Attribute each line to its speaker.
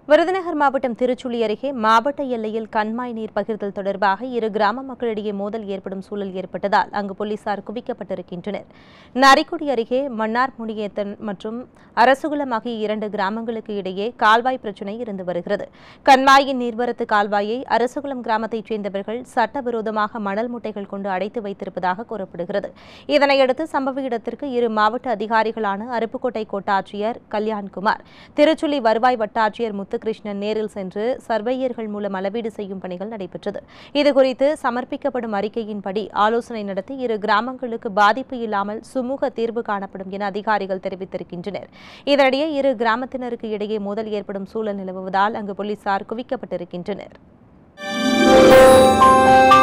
Speaker 1: விருதுநகர் மாவட்டம் திருச்சுழி அருகே மாவட்ட எல்லையில் கண்மாய் நீர் பகிர்தல் தொடர்பாக இரு கிராம மக்களிடையே மோதல் ஏற்படும் சூழல் ஏற்பட்டதால் அங்கு போலீசார் குவிக்கப்பட்டிருக்கின்றனர் நரிக்குடி அருகே மன்னார் முனியத்தன் மற்றும் அரசுகுளம் ஆகிய இரண்டு கிராமங்களுக்கு இடையே கால்வாய் பிரச்சினை இருந்து வருகிறது கண்மாயின் நீர்வரத்து கால்வாயை அரசுகுளம் கிராமத்தைச் சேர்ந்தவர்கள் சட்டவிரோதமாக மணல் மூட்டைகள் கொண்டு அடைத்து வைத்திருப்பதாக கூறப்படுகிறது இதனையடுத்து சம்பவ இடத்திற்கு இரு மாவட்ட அதிகாரிகளான அருப்புக்கோட்டை கோட்டாட்சியர் கல்யாண்குமார் திருச்சுழி வருவாய் வட்டாட்சியர் முத்துகிருஷ்ணன் நேரில் சென்று சர்வேயர்கள் மூலம் அளவீடு செய்யும் பணிகள் நடைபெற்றது இதுகுறித்து சமர்ப்பிக்கப்படும் அறிக்கையின்படி ஆலோசனை நடத்தி இரு கிராமங்களுக்கு பாதிப்பு இல்லாமல் சுமூக தீர்வு காணப்படும் என அதிகாரிகள் தெரிவித்திருக்கின்றனர் இதனிடையே இரு கிராமத்தினருக்கு இடையே மோதல் ஏற்படும் சூழல் நிலவுவதால் அங்கு போலீசார் குவிக்கப்பட்டிருக்கின்றனர்